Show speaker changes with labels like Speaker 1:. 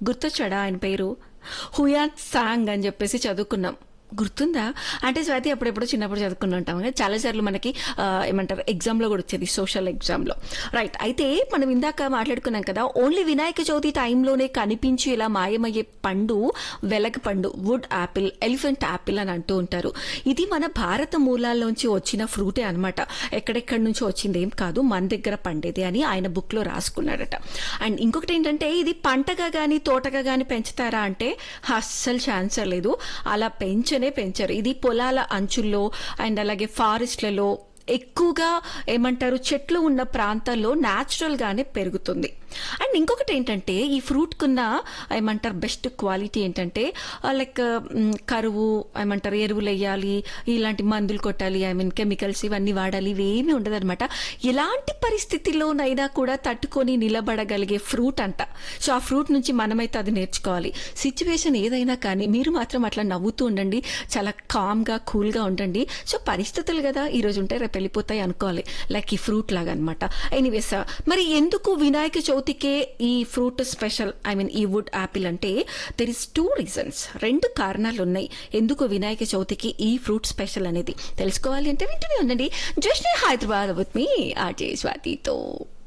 Speaker 1: గుర్తొచ్చాడా ఆయన పేరు Hiuen Tsang అని చెప్పేసి చదువుకున్నాం గుర్తుందా అంటే స్వాతి అప్పుడెప్పుడు చిన్నప్పుడు చదువుకుని ఉంటాం కదా చాలాసార్లు మనకి ఆ, ఏమంటారు ఎగ్జామ్లో కూడా వచ్చేది సోషల్ ఎగ్జామ్లో రైట్ అయితే మనం ఇందాక మాట్లాడుకున్నాం కదా ఓన్లీ వినాయక చవితి టైంలోనే కనిపించి ఇలా మాయమయ్యే పండు వెలగ పండు వుడ్ యాపిల్ ఎలిఫెంట్ యాపిల్ అని అంటూ ఉంటారు ఇది మన భారత మూలాల్లోంచి వచ్చిన ఫ్రూటే అన్నమాట ఎక్కడెక్కడి నుంచి వచ్చింది ఏం కాదు మన దగ్గర పండేది అని ఆయన బుక్ లో రాసుకున్నాడట అండ్ ఇంకొకటి ఏంటంటే ఇది పంటగా గాని తోటగా గాని పెంచుతారా అంటే అస్సలు ఛాన్స్ లేదు అలా పెంచనే పెంచరు ఇది పొలాల అంచుల్లో అండ్ అలాగే ఫారెస్ట్లలో ఎక్కువగా ఏమంటారు చెట్లు ఉన్న ప్రాంతాల్లో న్యాచురల్ గానే పెరుగుతుంది అండ్ ఇంకొకటి ఏంటంటే ఈ ఫ్రూట్ కున్న ఏమంటారు బెస్ట్ క్వాలిటీ ఏంటంటే లైక్ కరువు ఏమంటారు ఎరువులు వేయాలి ఇలాంటి మందులు కొట్టాలి ఐ మీన్ కెమికల్స్ ఇవన్నీ వాడాలి ఇవేమీ ఉండదన్నమాట ఎలాంటి పరిస్థితిలోనైనా కూడా తట్టుకొని నిలబడగలిగే ఫ్రూట్ అంట సో ఆ ఫ్రూట్ నుంచి మనమైతే అది నేర్చుకోవాలి సిచ్యువేషన్ ఏదైనా కానీ మీరు మాత్రం అట్లా నవ్వుతూ ఉండండి చాలా కామ్గా కూల్గా ఉండండి సో పరిస్థితులు కదా ఈ రోజు ఉంటే రేపు వెళ్ళిపోతాయి అనుకోవాలి లైక్ ఈ ఫ్రూట్ లాగా అనమాట ఎనీవేస్ మరి ఎందుకు వినాయక చవితికే ఈ ఫ్రూట్ స్పెషల్ ఐ మీన్ ఈ వుడ్ యాపిల్ అంటే దెర్ ఇస్ టూ రీజన్స్ రెండు కారణాలు ఉన్నాయి ఎందుకు వినాయక చవితికి ఈ ఫ్రూట్ స్పెషల్ అనేది తెలుసుకోవాలి అంటే వింటూనే ఉండండి జస్ట్ హైదరాబాద్ విత్ మీ ఆర్జే స్వాతితో